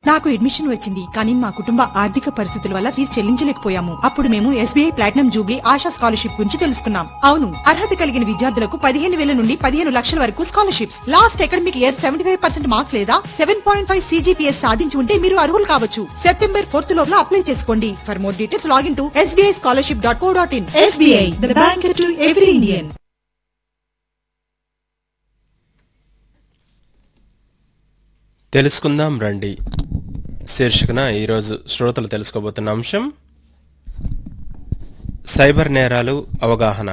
నాకు అడ్మిషన్ వచ్చింది కానీ మా కుటుంబ ఆర్థిక పరిస్థితుల వల్ల ఫీజు చెల్లించలేకపోయాము అప్పుడు మేము SBI platinum jubilee Asha scholarship గురించి తెలుసుకున్నాం అవును అర్హత కలిగిన విద్యార్థులకు పదిహేను వేల నుండి పదిహేను లక్షల వరకు scholarships last academic year seventy five percent marks లేదా సెవెన్ పాయింట్ ఫైవ్ సీజీపీఎస్ సాధించి ఉంటే మీరు అర్హులు కావచ్చు సెప్టెంబర్ ఫోర్త్ లోపల అప్లై చేసుకోండి for more details login to SBI scholarship dot co dot in SBI the bank to every Indian తెలుసుకుందాం రండి శీర్షికన ఈరోజు శ్రోతలు తెలుసుకోబోతున్న అంశం సైబర్ నేరాలు అవగాహన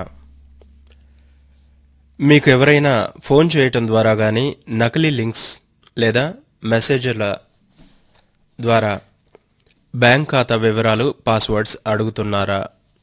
మీకు ఎవరైనా ఫోన్ చేయటం ద్వారా గాని నకిలీ లింక్స్ లేదా మెసేజ్ల ద్వారా బ్యాంక్ ఖాతా వివరాలు పాస్వర్డ్స్ అడుగుతున్నారా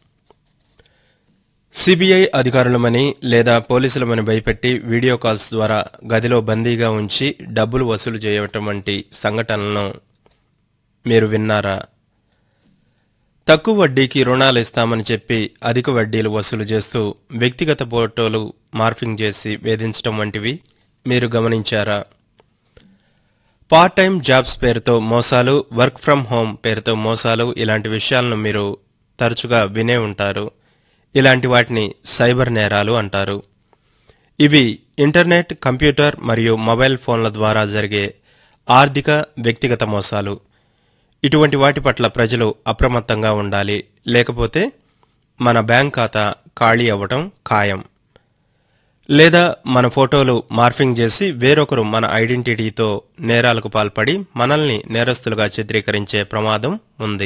సిబిఐ అధికారులమని లేదా పోలీసులమని భయపెట్టి వీడియో కాల్స్ ద్వారా గదిలో బందీగా ఉంచి డబ్బులు వసూలు చేయటం వంటి సంఘటనలను మీరు విన్నారా తక్కువ వడ్డీకి రుణాలు ఇస్తామని చెప్పి అధిక వడ్డీలు వసూలు చేస్తూ వ్యక్తిగత ఫోటోలు మార్ఫింగ్ చేసి వేధించటం వంటివి మీరు గమనించారా పార్ట్ టైం జాబ్స్ పేరుతో మోసాలు వర్క్ ఫ్రం హోమ్ పేరుతో మోసాలు ఇలాంటి విషయాలను మీరు తరచుగా వినే ఉంటారు ఇలాంటి వాటిని సైబర్ నేరాలు అంటారు ఇవి ఇంటర్నెట్ కంప్యూటర్ మరియు మొబైల్ ఫోన్ల ద్వారా జరిగే ఆర్థిక వ్యక్తిగత మోసాలు ఇటువంటి వాటి పట్ల ప్రజలు అప్రమత్తంగా ఉండాలి లేకపోతే మన బ్యాంక్ ఖాతా ఖాళీ అవ్వటం ఖాయం లేదా మన ఫోటోలు మార్ఫింగ్ చేసి వేరొకరు మన ఐడెంటిటీతో నేరాలకు పాల్పడి మనల్ని నేరస్తులుగా చిత్రీకరించే ప్రమాదం ఉంది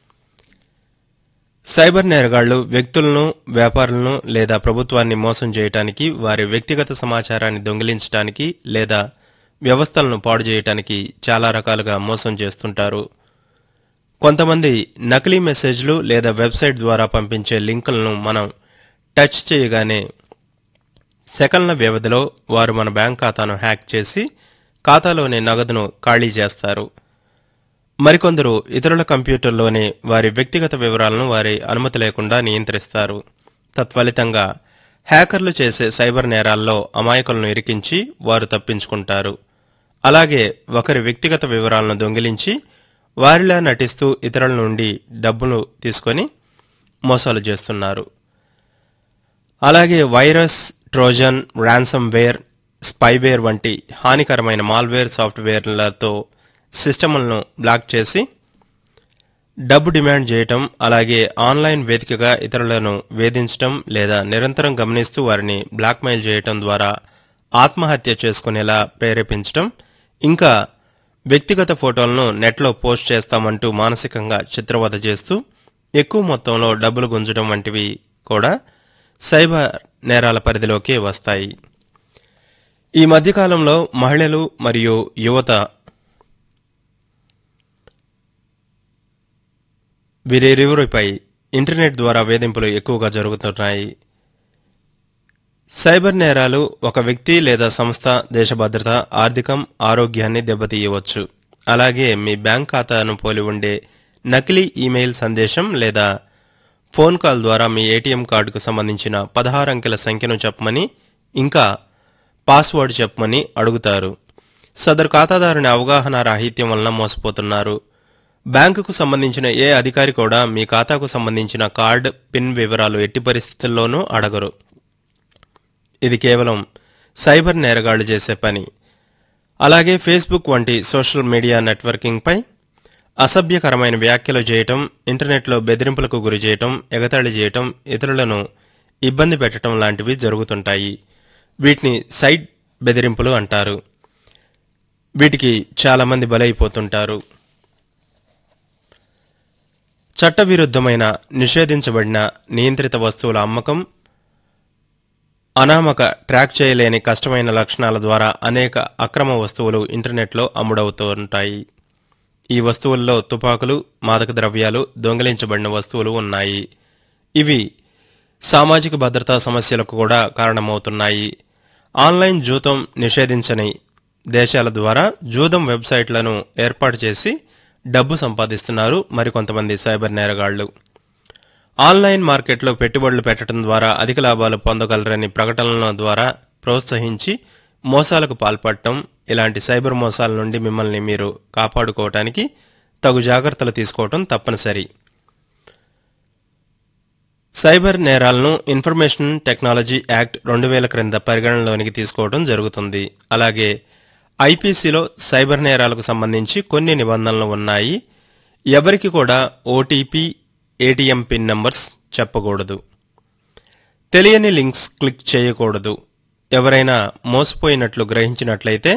సైబర్ నేరగాళ్లు వ్యక్తులను వ్యాపారులను లేదా ప్రభుత్వాన్ని మోసం చేయటానికి వారి వ్యక్తిగత సమాచారాన్ని దొంగిలించడానికి లేదా వ్యవస్థలను పాడు చేయటానికి చాలా రకాలుగా మోసం చేస్తుంటారు కొంతమంది నకిలీ మెసేజ్లు లేదా వెబ్సైట్ ద్వారా పంపించే లింకులను మనం టచ్ చేయగానే సెకన్ల వ్యవధిలో వారు మన బ్యాంక్ ఖాతాను హ్యాక్ చేసి ఖాతాలోని నగదును ఖాళీ చేస్తారు మరికొందరు ఇతరుల కంప్యూటర్లోనే వారి వ్యక్తిగత వివరాలను వారి అనుమతి లేకుండా నియంత్రిస్తారు తత్ఫలితంగా హ్యాకర్లు చేసే సైబర్ నేరాల్లో అమాయకులను ఇరికించి వారు తప్పించుకుంటారు అలాగే ఒకరి వ్యక్తిగత వివరాలను దొంగిలించి వారిలా నటిస్తూ ఇతరుల నుండి డబ్బులు తీసుకొని మోసాలు చేస్తున్నారు అలాగే virus trojan ransomware spyware వంటి హానికరమైన మాల్వేర్ సాఫ్ట్వేర్లతో సిస్టములను బ్లాక్ చేసి డబ్బు డిమాండ్ చేయటం అలాగే ఆన్లైన్ వేదికగా ఇతరులను వేధించటం లేదా నిరంతరం గమనిస్తూ వారిని బ్లాక్మెయిల్ చేయటం ద్వారా ఆత్మహత్య చేసుకునేలా ప్రేరేపించటం ఇంకా వ్యక్తిగత ఫోటోలను నెట్లో పోస్ట్ చేస్తామంటూ మానసికంగా చిత్రవద చేస్తూ ఎక్కువ మొత్తంలో డబ్బులు గుంజడం వంటివి కూడా సైబర్ నేరాల పరిధిలోకి వస్తాయి ఈ మధ్యకాలంలో మహిళలు మరియు యువత వీరిరువురిపై ఇంటర్నెట్ ద్వారా వేధింపులు ఎక్కువగా జరుగుతున్నాయి సైబర్ నేరాలు ఒక వ్యక్తి లేదా సంస్థ దేశ భద్రత ఆర్థికం ఆరోగ్యాన్ని దెబ్బతీయవచ్చు అలాగే మీ బ్యాంక్ ఖాతాను పోలి ఉండే నకిలీ ఈమెయిల్ సందేశం లేదా ఫోన్ కాల్ ద్వారా మీ ఏటీఎం కార్డుకు సంబంధించిన పదహారు అంకెల సంఖ్యను చెప్పమని ఇంకా పాస్వర్డ్ చెప్పమని అడుగుతారు సదరు ఖాతాదారుని అవగాహన రాహిత్యం వలన మోసపోతున్నారు బ్యాంకుకు సంబంధించిన ఏ అధికారి కూడా మీ ఖాతాకు సంబంధించిన కార్డ్ పిన్ వివరాలు ఎట్టి పరిస్థితుల్లోనూ అడగరు ఇది కేవలం సైబర్ నేరగాళ్లు చేసే పని అలాగే ఫేస్బుక్ వంటి సోషల్ మీడియా నెట్వర్కింగ్పై అసభ్యకరమైన వ్యాఖ్యలు చేయటం ఇంటర్నెట్లో బెదిరింపులకు గురి చేయటం ఎగతాళి చేయటం ఇతరులను ఇబ్బంది పెట్టడం లాంటివి జరుగుతుంటాయి వీటిని సైట్ బెదిరింపులు అంటారు వీటికి చాలామంది బలైపోతుంటారు చట్టవిరుద్ధమైన నిషేధించబడిన నియంత్రిత వస్తువుల అమ్మకం అనామక ట్రాక్ చేయలేని కష్టమైన లక్షణాల ద్వారా అనేక అక్రమ వస్తువులు ఇంటర్నెట్లో అమ్ముడవుతుంటాయి ఈ వస్తువుల్లో తుపాకులు మాదక ద్రవ్యాలు దొంగిలించబడిన వస్తువులు ఉన్నాయి ఇవి సామాజిక భద్రతా సమస్యలకు కూడా కారణమవుతున్నాయి ఆన్లైన్ జూతం నిషేధించని దేశాల ద్వారా జూదం వెబ్సైట్లను ఏర్పాటు చేసి డబ్బు సంపాదిస్తున్నారు మరికొంతమంది సైబర్ నేరగాళ్లు ఆన్లైన్ మార్కెట్లో పెట్టుబడులు పెట్టడం ద్వారా అధిక లాభాలు పొందగలరని ప్రకటనల ద్వారా ప్రోత్సహించి మోసాలకు పాల్పడటం ఇలాంటి సైబర్ మోసాల నుండి మిమ్మల్ని మీరు కాపాడుకోవటానికి తగు జాగ్రత్తలు తీసుకోవటం తప్పనిసరి సైబర్ నేరాలను ఇన్ఫర్మేషన్ టెక్నాలజీ యాక్ట్ రెండు వేల క్రింద పరిగణనలోనికి తీసుకోవడం జరుగుతుంది అలాగే ఐపీసీలో సైబర్ నేరాలకు సంబంధించి కొన్ని నిబంధనలు ఉన్నాయి ఎవరికి కూడా ఓటీపీ ఏటీఎం పిన్ నంబర్స్ చెప్పకూడదు తెలియని లింక్స్ క్లిక్ చేయకూడదు ఎవరైనా మోసపోయినట్లు గ్రహించినట్లయితే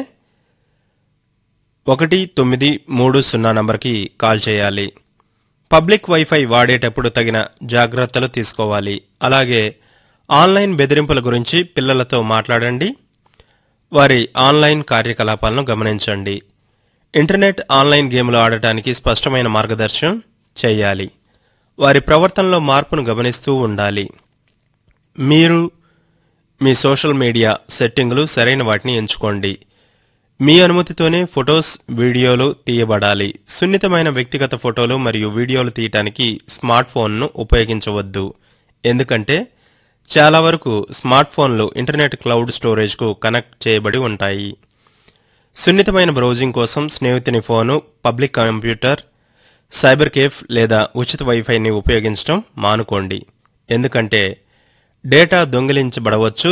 ఒకటి తొమ్మిది మూడు సున్నా నంబర్కి కాల్ చేయాలి పబ్లిక్ వైఫై వాడేటప్పుడు తగిన జాగ్రత్తలు తీసుకోవాలి అలాగే ఆన్లైన్ బెదిరింపుల గురించి పిల్లలతో మాట్లాడండి వారి ఆన్లైన్ కార్యకలాపాలను గమనించండి ఇంటర్నెట్ ఆన్లైన్ గేమ్లు ఆడటానికి స్పష్టమైన మార్గదర్శనం చేయాలి వారి ప్రవర్తనలో మార్పును గమనిస్తూ ఉండాలి మీరు మీ సోషల్ మీడియా సెట్టింగులు సరైన వాటిని ఎంచుకోండి మీ అనుమతితోనే ఫొటోస్ వీడియోలు తీయబడాలి సున్నితమైన వ్యక్తిగత ఫోటోలు మరియు వీడియోలు తీయటానికి స్మార్ట్ ఫోన్ను ఉపయోగించవద్దు ఎందుకంటే చాలా వరకు స్మార్ట్ ఫోన్లు ఇంటర్నెట్ క్లౌడ్ స్టోరేజ్కు కనెక్ట్ చేయబడి ఉంటాయి సున్నితమైన బ్రౌజింగ్ కోసం స్నేహితుని phone public computer cyber cafe లేదా ఉచిత వైఫైని ఉపయోగించడం మానుకోండి ఎందుకంటే డేటా దొంగిలించబడవచ్చు